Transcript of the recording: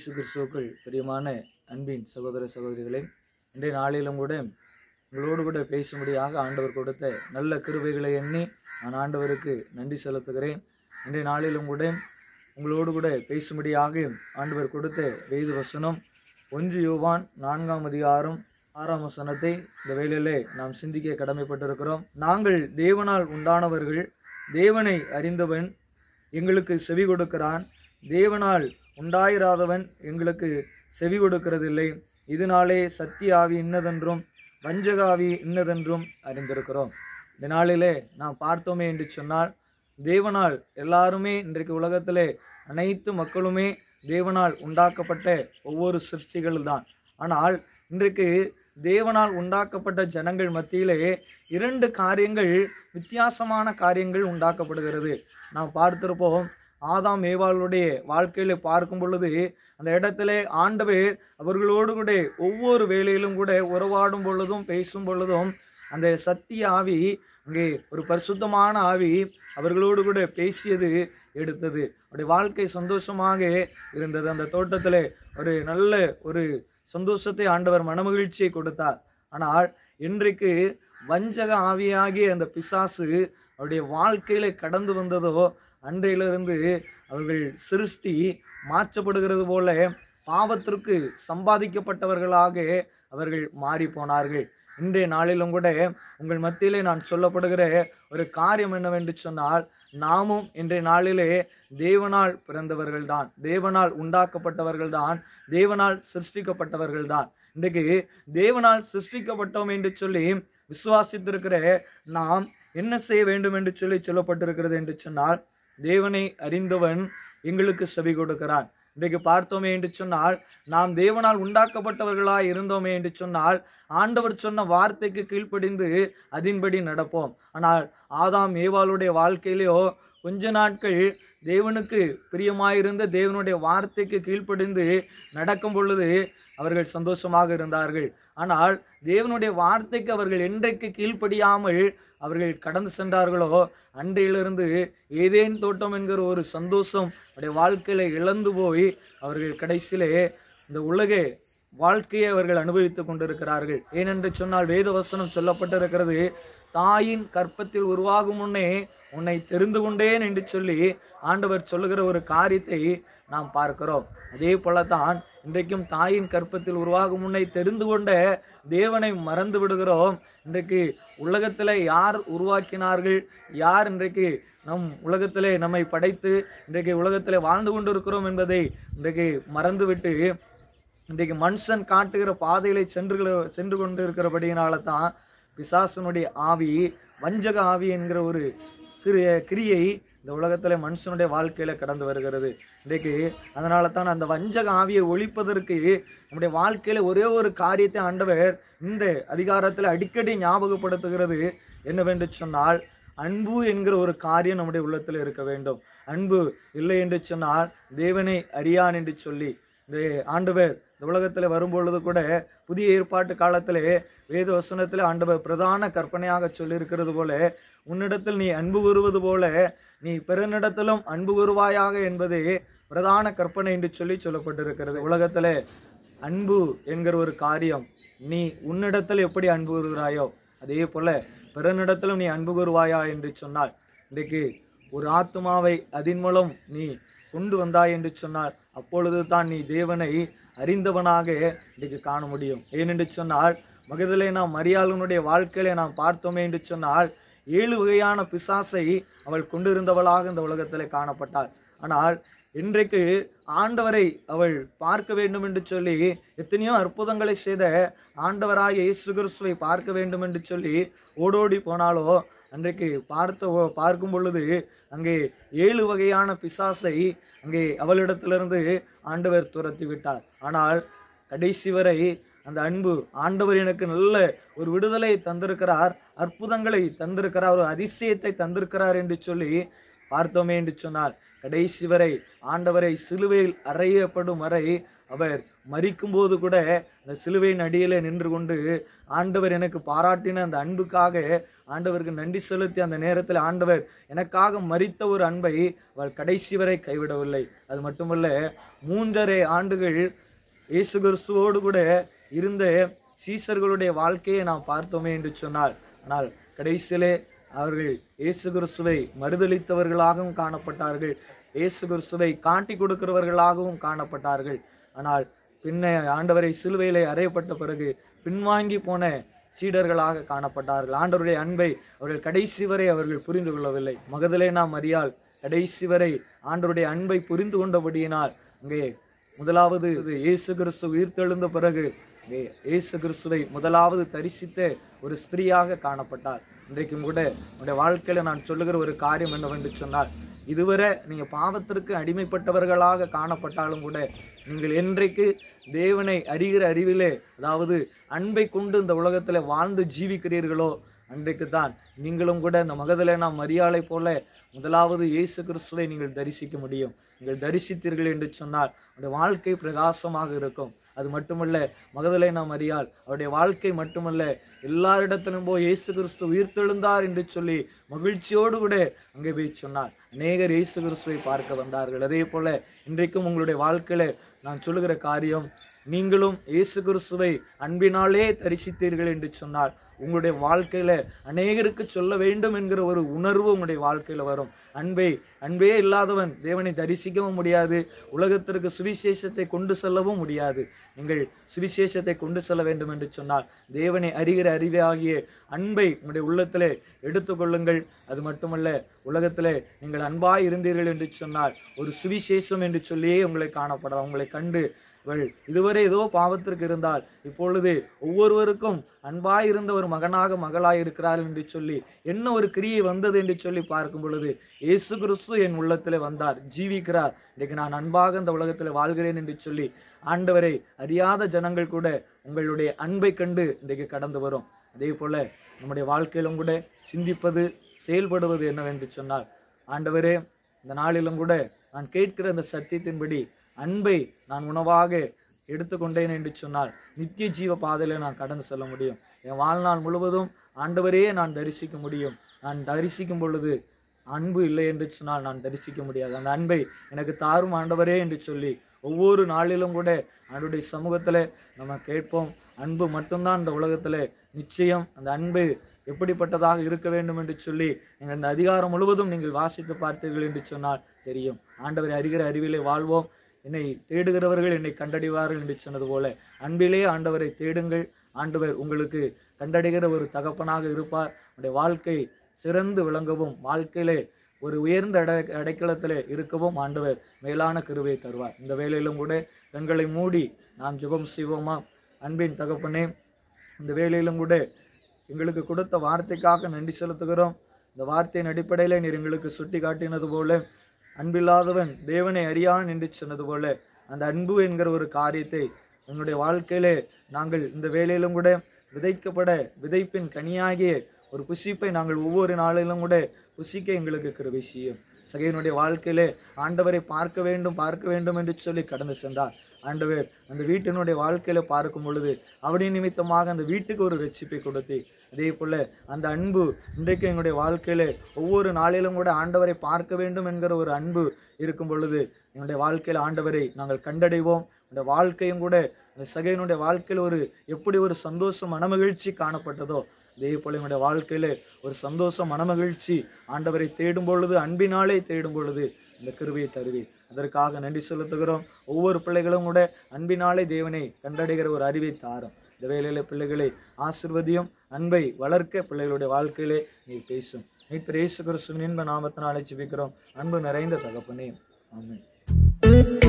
இயேசு கிறிஸ்துவுக்குள் பிரியமான அன்பின் சகோதர சகோதரிகளே இன்றைய நாளிலும் கூட உங்களோடு கூட பேசும்படியாக ஆண்டவர் கொடுத்த நல்ல கிருபைகளை எண்ணி நான் ஆண்டவருக்கு நன்றி செலுத்துகிறேன் இன்றைய நாளிலும் கூட உங்களோடு கூட பேசும்படியாக ஆண்டவர் கொடுத்த வேத வசனம் ஒன்று யோவான் நான்காம் அதிகாரம் ஆறாம் வசனத்தை இந்த வேளையிலே நாம் சிந்திக்க கடமைப்பட்டிருக்கிறோம் நாங்கள் தேவனால் உண்டானவர்கள் தேவனை அறிந்தவன் எங்களுக்கு செவி கொடுக்கிறான் தேவனால் உண்டாயிராதவன் எங்களுக்கு செவி கொடுக்கிறதில்லை இதனாலே சத்திய ஆவி இன்னதென்றும் வஞ்சக ஆவி இன்னதென்றும் அறிந்திருக்கிறோம் இந்த நாளிலே நாம் பார்த்தோமே என்று சொன்னால் தேவனால் எல்லாருமே இன்றைக்கு உலகத்திலே அனைத்து மக்களுமே தேவனால் உண்டாக்கப்பட்ட ஒவ்வொரு சிருஷ்டிகள் தான் ஆனால் இன்றைக்கு தேவனால் உண்டாக்கப்பட்ட ஜனங்கள் மத்தியிலே இரண்டு காரியங்கள் வித்தியாசமான காரியங்கள் உண்டாக்கப்படுகிறது நாம் பார்த்திருப்போம் ஆதாம் ஏவாளுடைய வாழ்க்கையில பார்க்கும் பொழுது அந்த இடத்திலே ஆண்டவர் அவர்களோடு கூட ஒவ்வொரு வேலையிலும் கூட உறவாடும் பொழுதும் பேசும் பொழுதும் அந்த சத்திய ஆவி அங்கே ஒரு பரிசுத்தமான ஆவி அவர்களோடு கூட பேசியது எடுத்தது அவருடைய வாழ்க்கை சந்தோஷமாக இருந்தது அந்த தோட்டத்திலே ஒரு நல்ல ஒரு சந்தோஷத்தை ஆண்டவர் மனமகிழ்ச்சியை கொடுத்தார் ஆனால் இன்றைக்கு வஞ்சக ஆவியாகிய அந்த பிசாசு அவருடைய வாழ்க்கையில கடந்து வந்ததோ அன்றையிலிருந்து அவர்கள் சிருஷ்டி மாற்றப்படுகிறது போல பாவத்திற்கு சம்பாதிக்கப்பட்டவர்களாக அவர்கள் மாறி போனார்கள் இன்றைய நாளிலும் கூட உங்கள் மத்தியிலே நான் சொல்லப்படுகிற ஒரு காரியம் என்னவென்று சொன்னால் நாமும் இன்றைய நாளிலே தேவனால் பிறந்தவர்கள் தான் தேவனால் உண்டாக்கப்பட்டவர்கள் தான் தேவனால் சிருஷ்டிக்கப்பட்டவர்கள் தான் இன்றைக்கு தேவனால் சிருஷ்டிக்கப்பட்டோம் என்று சொல்லி விசுவாசித்திருக்கிற நாம் என்ன செய்ய வேண்டும் என்று சொல்லி சொல்லப்பட்டிருக்கிறது என்று சொன்னால் தேவனை அறிந்தவன் எங்களுக்கு செவி கொடுக்கிறான் இன்றைக்கு பார்த்தோமே என்று சொன்னால் நாம் தேவனால் உண்டாக்கப்பட்டவர்களாய் இருந்தோமே என்று சொன்னால் ஆண்டவர் சொன்ன வார்த்தைக்கு கீழ்ப்படிந்து அதன்படி நடப்போம் ஆனால் ஆதாம் ஏவாளுடைய வாழ்க்கையிலேயோ கொஞ்ச நாட்கள் தேவனுக்கு பிரியமாயிருந்த தேவனுடைய வார்த்தைக்கு கீழ்ப்படிந்து நடக்கும் பொழுது அவர்கள் சந்தோஷமாக இருந்தார்கள் ஆனால் தேவனுடைய வார்த்தைக்கு அவர்கள் என்றைக்கு கீழ்ப்படியாமல் அவர்கள் கடந்து சென்றார்களோ அன்றையிலிருந்து ஏதேன் தோட்டம் என்கிற ஒரு சந்தோஷம் அவருடைய வாழ்க்கையில இழந்து போய் அவர்கள் கடைசியிலே இந்த உலக வாழ்க்கையை அவர்கள் அனுபவித்துக் கொண்டிருக்கிறார்கள் ஏனென்று சொன்னால் வேத வசனம் சொல்லப்பட்டிருக்கிறது தாயின் கற்பத்தில் உருவாகும் முன்னே உன்னை தெரிந்து கொண்டேன் என்று சொல்லி ஆண்டவர் சொல்லுகிற ஒரு காரியத்தை நாம் பார்க்கிறோம் அதே போலத்தான் இன்றைக்கும் தாயின் கற்பத்தில் உருவாகும் முன்னே தெரிந்து கொண்ட தேவனை மறந்து விடுகிறோம் இன்றைக்கு உலகத்தில் யார் உருவாக்கினார்கள் யார் இன்றைக்கு நம் உலகத்திலே நம்மை படைத்து இன்றைக்கு உலகத்திலே வாழ்ந்து கொண்டிருக்கிறோம் என்பதை இன்றைக்கு மறந்துவிட்டு இன்றைக்கு மனுஷன் காட்டுகிற பாதையிலே சென்று சென்று கொண்டு இருக்கிறபடியினால தான் பிசாசனுடைய ஆவி வஞ்சக ஆவி என்கிற ஒரு கிரிய கிரியை இந்த உலகத்தில் மனுஷனுடைய வாழ்க்கையில் கடந்து வருகிறது இன்றைக்கு அதனால தான் அந்த வஞ்சக ஆவியை ஒழிப்பதற்கு நம்முடைய வாழ்க்கையில் ஒரே ஒரு காரியத்தை ஆண்டவர் இந்த அதிகாரத்தில் அடிக்கடி ஞாபகப்படுத்துகிறது என்னவென்று சொன்னால் அன்பு என்கிற ஒரு காரியம் நம்முடைய உள்ளத்தில் இருக்க வேண்டும் அன்பு இல்லை என்று சொன்னால் தேவனை அறியான் என்று சொல்லி இந்த ஆண்டவர் இந்த உலகத்தில் வரும்பொழுது கூட புதிய ஏற்பாட்டு காலத்திலே வேத வசனத்தில் ஆண்டவர் பிரதான கற்பனையாக சொல்லியிருக்கிறது போல உன்னிடத்தில் நீ அன்பு கூறுவது போல நீ பிறனிடத்திலும் அன்பு கூறுவாயாக என்பதே பிரதான கற்பனை என்று சொல்லி சொல்லப்பட்டிருக்கிறது உலகத்தில் அன்பு என்கிற ஒரு காரியம் நீ உன்னிடத்தில் எப்படி அன்பு கூறுகிறாயோ அதே போல பிறனிடத்திலும் நீ அன்பு கூறுவாயா என்று சொன்னால் இன்றைக்கு ஒரு ஆத்மாவை அதன் மூலம் நீ கொண்டு வந்தாய் என்று சொன்னால் அப்பொழுது தான் நீ தேவனை அறிந்தவனாக இன்றைக்கு காண முடியும் ஏனென்று சொன்னால் மகதிலே நாம் மரியாளனுடைய வாழ்க்கையிலே நாம் பார்த்தோமே என்று சொன்னால் ஏழு வகையான பிசாசை அவள் கொண்டிருந்தவளாக இந்த உலகத்திலே காணப்பட்டாள் ஆனால் இன்றைக்கு ஆண்டவரை அவள் பார்க்க வேண்டும் என்று சொல்லி எத்தனையோ அற்புதங்களை செய்த ஆண்டவராக இயேசு கிறிஸ்துவை பார்க்க வேண்டும் என்று சொல்லி ஓடோடி போனாலோ அன்றைக்கு பார்த்த ஓ- பார்க்கும் பொழுது அங்கே ஏழு வகையான பிசாசை அங்கே அவளிடத்திலிருந்து ஆண்டவர் துரத்தி விட்டார் ஆனால் கடைசி வரை அந்த அன்பு ஆண்டவர் எனக்கு நல்ல ஒரு விடுதலை தந்திருக்கிறார் அற்புதங்களை தந்திருக்கிறார் ஒரு அதிசயத்தை தந்திருக்கிறார் என்று சொல்லி பார்த்தோமே என்று சொன்னார் கடைசி வரை ஆண்டவரை சிலுவையில் அறையப்படும் வரை அவர் மறிக்கும்போது கூட அந்த சிலுவையின் அடியிலே நின்று கொண்டு ஆண்டவர் எனக்கு பாராட்டின அந்த அன்புக்காக ஆண்டவருக்கு நன்றி செலுத்தி அந்த நேரத்தில் ஆண்டவர் எனக்காக மறித்த ஒரு அன்பை அவள் கடைசி வரை கைவிடவில்லை அது மட்டுமல்ல மூன்றரை ஆண்டுகள் இயேசு கிறிஸ்துவோடு கூட இருந்த சீசர்களுடைய வாழ்க்கையை நாம் பார்த்தோமே என்று சொன்னால் ஆனால் கடைசியிலே அவர்கள் இயேசு கிறிஸ்துவை மறுதளித்தவர்களாகவும் காணப்பட்டார்கள் இயேசு கிறிஸ்துவை காட்டி கொடுக்கிறவர்களாகவும் காணப்பட்டார்கள் ஆனால் பின்ன ஆண்டவரை சிலுவையிலே அறையப்பட்ட பிறகு பின்வாங்கி போன சீடர்களாக காணப்பட்டார்கள் ஆண்டவருடைய அன்பை அவர்கள் கடைசி வரை அவர்கள் புரிந்து கொள்ளவில்லை மகதலேனா மரியாள் கடைசி வரை ஆண்டவருடைய அன்பை புரிந்து கொண்டபடியினால் அங்கே முதலாவது இது இயேசு கிறிஸ்து உயிர்த்தெழுந்த பிறகு இங்கே இயேசு கிறிஸ்துவை முதலாவது தரிசித்த ஒரு ஸ்திரீயாக காணப்பட்டார் இன்றைக்கும் கூட உங்களுடைய வாழ்க்கையில நான் சொல்லுகிற ஒரு காரியம் என்னவென்று சொன்னால் இதுவரை நீங்க பாவத்திற்கு அடிமைப்பட்டவர்களாக காணப்பட்டாலும் கூட நீங்கள் என்றைக்கு தேவனை அறிகிற அறிவிலே அதாவது அன்பை கொண்டு இந்த உலகத்தில் வாழ்ந்து ஜீவிக்கிறீர்களோ அன்றைக்கு தான் நீங்களும் கூட இந்த மகதலேனா மரியாதை போல முதலாவது இயேசு கிறிஸ்துவை நீங்கள் தரிசிக்க முடியும் நீங்கள் தரிசித்தீர்கள் என்று சொன்னால் உங்களுடைய வாழ்க்கை பிரகாசமாக இருக்கும் அது மட்டுமல்ல மகதலேனா மரியாள் அவருடைய வாழ்க்கை மட்டுமல்ல எல்லாரிடத்திலும் போய் இயேசு கிறிஸ்து உயிர்த்தெழுந்தார் என்று சொல்லி மகிழ்ச்சியோடு கூட அங்கே போய் சொன்னார் அநேகர் இயேசு கிறிஸ்துவை பார்க்க வந்தார்கள் அதே போல இன்றைக்கும் உங்களுடைய வாழ்க்கையில நான் சொல்லுகிற காரியம் நீங்களும் இயேசு கிறிஸ்துவை அன்பினாலே தரிசித்தீர்கள் என்று சொன்னால் உங்களுடைய வாழ்க்கையில அநேகருக்கு சொல்ல வேண்டும் என்கிற ஒரு உணர்வு உங்களுடைய வாழ்க்கையில வரும் அன்பை அன்பே இல்லாதவன் தேவனை தரிசிக்கவும் முடியாது உலகத்திற்கு சுவிசேஷத்தை கொண்டு செல்லவும் முடியாது நீங்கள் சுவிசேஷத்தை கொண்டு செல்ல வேண்டும் என்று சொன்னால் தேவனை அறிகிற அறிவே ஆகிய அன்பை உங்களுடைய உள்ளத்திலே எடுத்துக்கொள்ளுங்கள் அது மட்டுமல்ல உலகத்திலே நீங்கள் அன்பாய் இருந்தீர்கள் என்று சொன்னால் ஒரு சுவிசேஷம் என்று சொல்லியே உங்களை காணப்படலாம் உங்களை கண்டு இவள் இதுவரை ஏதோ பாவத்திற்கு இருந்தால் இப்பொழுது ஒவ்வொருவருக்கும் அன்பாய் இருந்த ஒரு மகனாக மகளாய் இருக்கிறார் என்று சொல்லி என்ன ஒரு கிரியை வந்தது என்று சொல்லி பார்க்கும் பொழுது இயேசு கிறிஸ்து என் உள்ளத்திலே வந்தார் ஜீவிக்கிறார் இன்றைக்கு நான் அன்பாக இந்த உலகத்தில் வாழ்கிறேன் என்று சொல்லி ஆண்டவரை அறியாத ஜனங்கள் கூட உங்களுடைய அன்பை கண்டு இன்றைக்கு கடந்து வரும் அதே போல நம்முடைய வாழ்க்கையிலும் கூட சிந்திப்பது செயல்படுவது என்னவென்று சொன்னால் ஆண்டவரே இந்த நாளிலும் கூட நான் கேட்கிற இந்த சத்தியத்தின்படி அன்பை நான் உணவாக எடுத்துக்கொண்டேன் என்று சொன்னால் நித்திய ஜீவ பாதையில நான் கடந்து செல்ல முடியும் என் வாழ்நாள் முழுவதும் ஆண்டவரையே நான் தரிசிக்க முடியும் நான் தரிசிக்கும் பொழுது அன்பு இல்லை என்று சொன்னால் நான் தரிசிக்க முடியாது அந்த அன்பை எனக்கு தாரும் ஆண்டவரே என்று சொல்லி ஒவ்வொரு நாளிலும் கூட ஆண்டுடைய சமூகத்தில் நம்ம கேட்போம் அன்பு மட்டும்தான் இந்த உலகத்தில் நிச்சயம் அந்த அன்பு எப்படிப்பட்டதாக இருக்க வேண்டும் என்று சொல்லி நீங்கள் அந்த அதிகாரம் முழுவதும் நீங்கள் வாசித்து பார்த்தீர்கள் என்று சொன்னால் தெரியும் ஆண்டவரை அறிகிற அறிவிலே வாழ்வோம் என்னை தேடுகிறவர்கள் என்னை கண்டடைவார்கள் என்று சொன்னது போல அன்பிலே ஆண்டவரை தேடுங்கள் ஆண்டவர் உங்களுக்கு கண்டடைகிற ஒரு தகப்பனாக இருப்பார் உங்களுடைய வாழ்க்கை சிறந்து விளங்கவும் வாழ்க்கையிலே ஒரு உயர்ந்த அடை அடைக்கலத்திலே இருக்கவும் ஆண்டவர் மேலான கிருபையை தருவார் இந்த வேலையிலும் கூட கண்களை மூடி நாம் ஜெபம் செய்வோமா அன்பின் தகப்பனே இந்த வேலையிலும் கூட எங்களுக்கு கொடுத்த வார்த்தைக்காக நன்றி செலுத்துகிறோம் இந்த வார்த்தையின் அடிப்படையில் நீர் எங்களுக்கு சுட்டி காட்டினது போல அன்பில்லாதவன் தேவனை அறியான் என்று சொன்னது போல அந்த அன்பு என்கிற ஒரு காரியத்தை எங்களுடைய வாழ்க்கையிலே நாங்கள் இந்த வேலையிலும் கூட விதைக்கப்பட விதைப்பின் கனியாகிய ஒரு புசிப்பை நாங்கள் ஒவ்வொரு நாளிலும் கூட புசிக்க எங்களுக்கு கிருபை செய்யும் சகையனுடைய வாழ்க்கையிலே ஆண்டவரை பார்க்க வேண்டும் பார்க்க வேண்டும் என்று சொல்லி கடந்து சென்றார் ஆண்டவர் அந்த வீட்டினுடைய வாழ்க்கையில பார்க்கும் பொழுது அவருடைய நிமித்தமாக அந்த வீட்டுக்கு ஒரு ரட்சிப்பை கொடுத்து அதே போல அந்த அன்பு இன்றைக்கு எங்களுடைய வாழ்க்கையில ஒவ்வொரு நாளிலும் கூட ஆண்டவரை பார்க்க வேண்டும் என்கிற ஒரு அன்பு இருக்கும் பொழுது எங்களுடைய வாழ்க்கையில் ஆண்டவரை நாங்கள் கண்டடைவோம் இந்த வாழ்க்கையும் கூட இந்த சகையனுடைய வாழ்க்கையில் ஒரு எப்படி ஒரு சந்தோஷம் மனமகிழ்ச்சி காணப்பட்டதோ அதே போல எங்களுடைய வாழ்க்கையில ஒரு சந்தோஷம் மனமகிழ்ச்சி ஆண்டவரை தேடும் பொழுது அன்பினாலே தேடும் பொழுது இந்த கிருபையை தருவி அதற்காக நன்றி செலுத்துகிறோம் ஒவ்வொரு பிள்ளைகளும் கூட அன்பினாலே தேவனை கண்டடைகிற ஒரு அறிவை தாரும் இந்த வேலையில பிள்ளைகளை ஆசிர்வதியும் அன்பை வளர்க்க பிள்ளைகளுடைய வாழ்க்கையிலே நீ பேசும் மீட்பு இயேசு கிறிஸ்துவின் இன்ப நாமத்தினாலே ஜெபிக்கிறோம் அன்பு நிறைந்த தகப்பனே ஆமென்